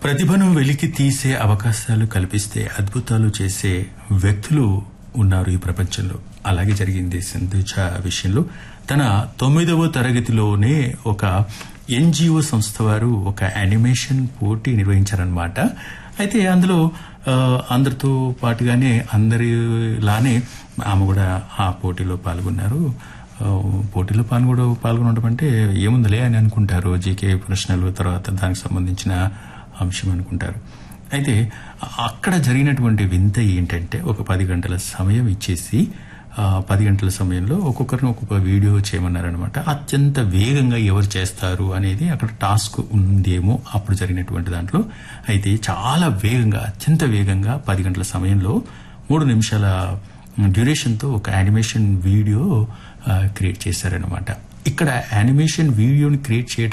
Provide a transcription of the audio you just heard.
ప్రతిభను వెలికి తీసే అవకాశాలు కల్పిస్తే అద్భుతాలు చేసే వ్యక్తులు ఉన్నారు ఈ ప్రపంచంలో అలాగే జరిగింది సింధుజ విషయంలో తన తొమ్మిదవ తరగతిలోనే ఒక ఎన్జిఓ సంస్థ వారు ఒక యానిమేషన్ పోటీ నిర్వహించారనమాట అయితే అందులో ఆ, అందరితో పాటుగానే అందరిలానే ఆమె కూడా ఆ పోటీలో పాల్గొన్నారు ఆ, పోటీలో పాల్గొన పాల్గొనడం అంటే ఏముందిలే అని అనుకుంటారు జీకే ప్రశ్నలు తర్వాత దానికి సంబంధించిన అంశం అనుకుంటారు అయితే అక్కడ జరిగినటువంటి వింత ఏంటంటే ఒక పది గంటల సమయం ఇచ్చేసి ఆ, పది గంటల సమయంలో ఒక్కొక్కరిని ఒక్కొక్క వీడియో చేయమన్నారనమాట అత్యంత వేగంగా ఎవరు చేస్తారు అనేది అక్కడ టాస్క్ ఉందేమో అప్పుడు జరిగినటువంటి దాంట్లో అయితే చాలా వేగంగా అత్యంత వేగంగా పది గంటల సమయంలో మూడు నిమిషాల డ్యూరేషన్తో ఒక యానిమేషన్ వీడియో క్రియేట్ చేశారనమాట ఇక్కడ యానిమేషన్ వీడియోని క్రియేట్ చేయడం